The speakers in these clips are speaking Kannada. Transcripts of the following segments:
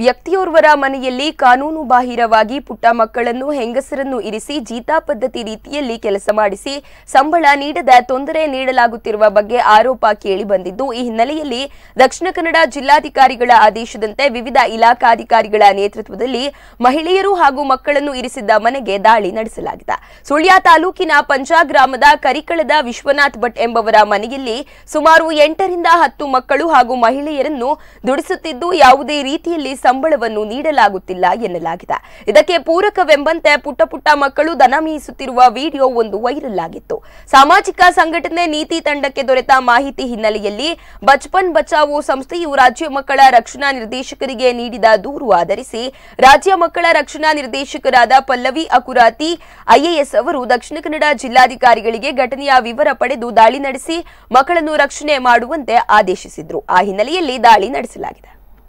ವ್ಯಕ್ತಿಯೋರ್ವರ ಮನೆಯಲ್ಲಿ ಕಾನೂನು ಬಾಹಿರವಾಗಿ ಪುಟ್ಟ ಮಕ್ಕಳನ್ನು ಹೆಂಗಸರನ್ನು ಇರಿಸಿ ಜೀತಾ ಪದ್ಧತಿ ರೀತಿಯಲ್ಲಿ ಕೆಲಸ ಮಾಡಿಸಿ ಸಂಬಳ ನೀಡದ ತೊಂದರೆ ನೀಡಲಾಗುತ್ತಿರುವ ಬಗ್ಗೆ ಆರೋಪ ಕೇಳಿಬಂದಿದ್ದು ಈ ಹಿನ್ನೆಲೆಯಲ್ಲಿ ದಕ್ಷಿಣ ಕನ್ನಡ ಜಿಲ್ಲಾಧಿಕಾರಿಗಳ ಆದೇಶದಂತೆ ವಿವಿಧ ಇಲಾಖಾಧಿಕಾರಿಗಳ ನೇತೃತ್ವದಲ್ಲಿ ಮಹಿಳೆಯರು ಹಾಗೂ ಮಕ್ಕಳನ್ನು ಇರಿಸಿದ್ದ ಮನೆಗೆ ದಾಳಿ ನಡೆಸಲಾಗಿದೆ ಸುಳ್ಯ ತಾಲೂಕಿನ ಪಂಜಾ ಗ್ರಾಮದ ಕರಿಕಳದ ವಿಶ್ವನಾಥ್ ಭಟ್ ಎಂಬವರ ಮನೆಯಲ್ಲಿ ಸುಮಾರು ಎಂಟರಿಂದ ಹತ್ತು ಮಕ್ಕಳು ಹಾಗೂ ಮಹಿಳೆಯರನ್ನು ದುಡಿಸುತ್ತಿದ್ದು ಯಾವುದೇ ರೀತಿಯಲ್ಲಿ ಸಂಬಳವನ್ನು ನೀಡಲಾಗುತ್ತಿಲ್ಲ ಎನ್ನಲಾಗಿದೆ ಇದಕ್ಕೆ ಪೂರಕವೆಂಬಂತೆ ಪುಟ್ಟ ಪುಟ್ಟ ಮಕ್ಕಳು ದನ ಮೇಯಿಸುತ್ತಿರುವ ವಿಡಿಯೋ ಒಂದು ವೈರಲ್ ಆಗಿತ್ತು ಸಾಮಾಜಿಕ ಸಂಘಟನೆ ನೀತಿ ತಂಡಕ್ಕೆ ದೊರೆತ ಮಾಹಿತಿ ಹಿನ್ನೆಲೆಯಲ್ಲಿ ಬಚ್ಪನ್ ಬಚಾವೋ ಸಂಸ್ಥೆಯು ರಾಜ್ಯ ಮಕ್ಕಳ ರಕ್ಷಣಾ ನಿರ್ದೇಶಕರಿಗೆ ನೀಡಿದ ದೂರು ಆಧರಿಸಿ ರಾಜ್ಯ ಮಕ್ಕಳ ರಕ್ಷಣಾ ನಿರ್ದೇಶಕರಾದ ಪಲ್ಲವಿ ಅಕುರಾತಿ ಐಎಎಸ್ ಅವರು ದಕ್ಷಿಣ ಕನ್ನಡ ಜಿಲ್ಲಾಧಿಕಾರಿಗಳಿಗೆ ಘಟನೆಯ ವಿವರ ಪಡೆದು ದಾಳಿ ನಡೆಸಿ ಮಕ್ಕಳನ್ನು ರಕ್ಷಣೆ ಮಾಡುವಂತೆ ಆದೇಶಿಸಿದ್ರು ಆ ಹಿನ್ನೆಲೆಯಲ್ಲಿ ದಾಳಿ ನಡೆಸಲಾಗಿದೆ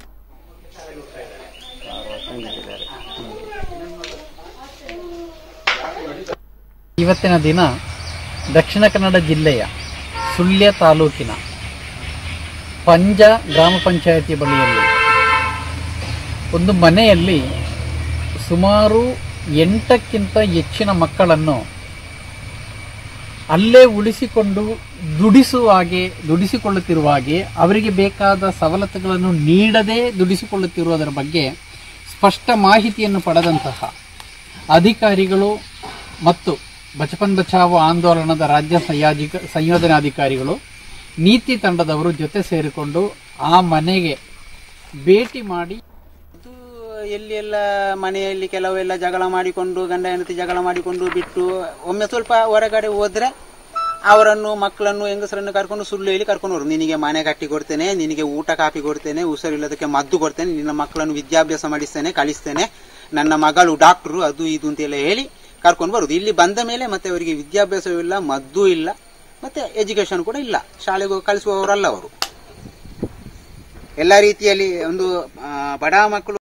ಇವತ್ತಿನ ದಿನ ದಕ್ಷಿಣ ಕನ್ನಡ ಜಿಲ್ಲೆಯ ಸುಳ್ಯ ತಾಲೂಕಿನ ಪಂಜ ಗ್ರಾಮ ಪಂಚಾಯತಿ ಬಳಿಯಲ್ಲಿ ಒಂದು ಮನೆಯಲ್ಲಿ ಸುಮಾರು ಎಂಟಕ್ಕಿಂತ ಹೆಚ್ಚಿನ ಮಕ್ಕಳನ್ನು ಅಲ್ಲೇ ಉಳಿಸಿಕೊಂಡು ದುಡಿಸುವ ಹಾಗೆ ದುಡಿಸಿಕೊಳ್ಳುತ್ತಿರುವ ಹಾಗೆ ಅವರಿಗೆ ಬೇಕಾದ ಸವಲತ್ತುಗಳನ್ನು ನೀಡದೆ ದುಡಿಸಿಕೊಳ್ಳುತ್ತಿರುವುದರ ಬಗ್ಗೆ ಸ್ಪಷ್ಟ ಮಾಹಿತಿಯನ್ನು ಪಡೆದಂತಹ ಅಧಿಕಾರಿಗಳು ಮತ್ತು ಬಚಪನ್ ಬಚಾವೋ ಆಂದೋಲನದ ರಾಜ್ಯ ಸಂಯೋಜಿಕ ಸಂಯೋಜನಾಧಿಕಾರಿಗಳು ನೀತಿ ತಂಡದವರು ಜೊತೆ ಸೇರಿಕೊಂಡು ಆ ಮನೆಗೆ ಭೇಟಿ ಮಾಡಿ ಇದು ಎಲ್ಲಿ ಎಲ್ಲ ಮನೆಯಲ್ಲಿ ಕೆಲವೆಲ್ಲ ಜಗಳ ಮಾಡಿಕೊಂಡು ಗಂಡ ಹೆಂಡತಿ ಜಗಳ ಮಾಡಿಕೊಂಡು ಬಿಟ್ಟು ಒಮ್ಮೆ ಸ್ವಲ್ಪ ಹೊರಗಡೆ ಹೋದ್ರೆ ಅವರನ್ನು ಮಕ್ಕಳನ್ನು ಹೆಂಗಸರನ್ನು ಕರ್ಕೊಂಡು ಸುಳ್ಳು ಹೇಳಿ ಕರ್ಕೊಂಡು ಹೋದ್ರು ನಿನಗೆ ಮನೆ ಕಟ್ಟಿ ಕೊಡ್ತೇನೆ ನಿನಗೆ ಊಟ ಕಾಫಿ ಕೊಡ್ತೇನೆ ಹುಷಾರಿಲ್ಲದಕ್ಕೆ ಮದ್ದು ಕೊಡ್ತೇನೆ ನಿನ್ನ ಮಕ್ಕಳನ್ನು ವಿದ್ಯಾಭ್ಯಾಸ ಮಾಡಿಸ್ತೇನೆ ಕಳಿಸ್ತೇನೆ ನನ್ನ ಮಗಳು ಡಾಕ್ಟ್ರು ಅದು ಇದು ಅಂತೆಲ್ಲ ಹೇಳಿ ಕರ್ಕೊಂಡು ಬರುದು ಇಲ್ಲಿ ಬಂದ ಮೇಲೆ ಮತ್ತೆ ಅವರಿಗೆ ವಿದ್ಯಾಭ್ಯಾಸವೂ ಇಲ್ಲ ಮದ್ದು ಇಲ್ಲ ಮತ್ತೆ ಎಜುಕೇಶನ್ ಕೂಡ ಇಲ್ಲ ಶಾಲೆಗೆ ಹೋಗಿ ಕಳಿಸುವವರಲ್ಲ ಅವರು ಎಲ್ಲ ರೀತಿಯಲ್ಲಿ ಒಂದು ಆ, ಬಡ ಮಕ್ಕಳು